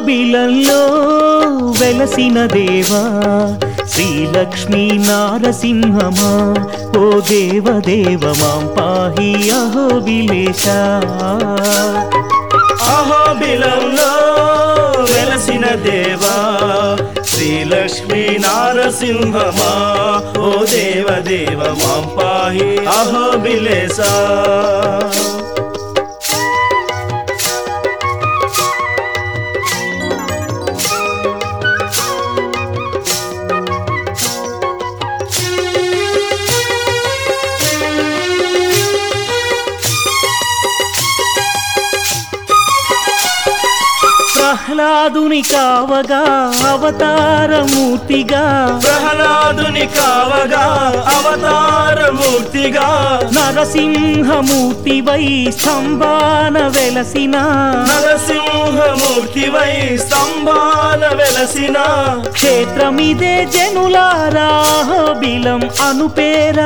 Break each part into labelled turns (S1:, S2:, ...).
S1: అహోబిలంలో వెలసిన దేవా శ్రీలక్ష్మీ నారసింహమా ఓ దేవదేవ మాం పాహి అహోబిలేశ
S2: అహోబిలంలో వెలసిన దేవా శ్రీలక్ష్మీ నారసింహమా ఓ దేవ దేవ మాం పాహి అహోబిలేసా
S1: ప్రహ్లాదుని కావగా అవతారమూర్తిగా
S2: ప్రహ్లాదుని కావగా అవతారమూర్తిగా
S1: నరసింహమూర్తివై స్తంభాన వెలసిన
S2: నరసింహమూర్తివై స్తంభాన వెలసిన
S1: క్షేత్రమిదే జనులారా బిలం అనుపేరా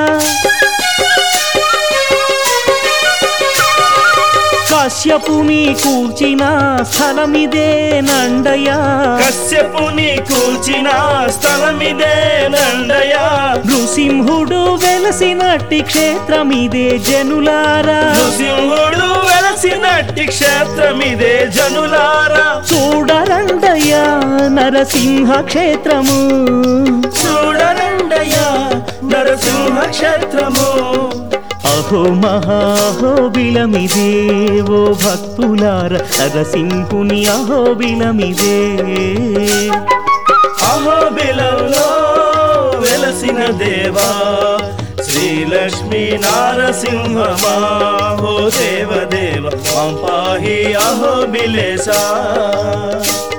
S1: కశ్యపుని కూల్చిన స్థలమిదే నండయా
S2: కశ్యపుని కూల్చిన స్థలమిదే నండయా
S1: నృసింహుడు వెలసినట్టి క్షేత్రమిదే జనులారా
S2: నృసింహుడు వెలసినట్టి క్షేత్రమిదే జనులారా
S1: చూడరండయ్యా నరసింహ క్షేత్రము
S2: చూడరండయ్యా నరసింహ క్షేత్రము
S1: అహో మహాహోబిలమిదే ఓ భక్తులార నరసింహుని అహోబిలమిదే
S2: అహోబిలంలో వెలసిన దేవా శ్రీలక్ష్మీ నారసింహమా ఓ దేవదేవ మాం పాహి అహోబిలేసా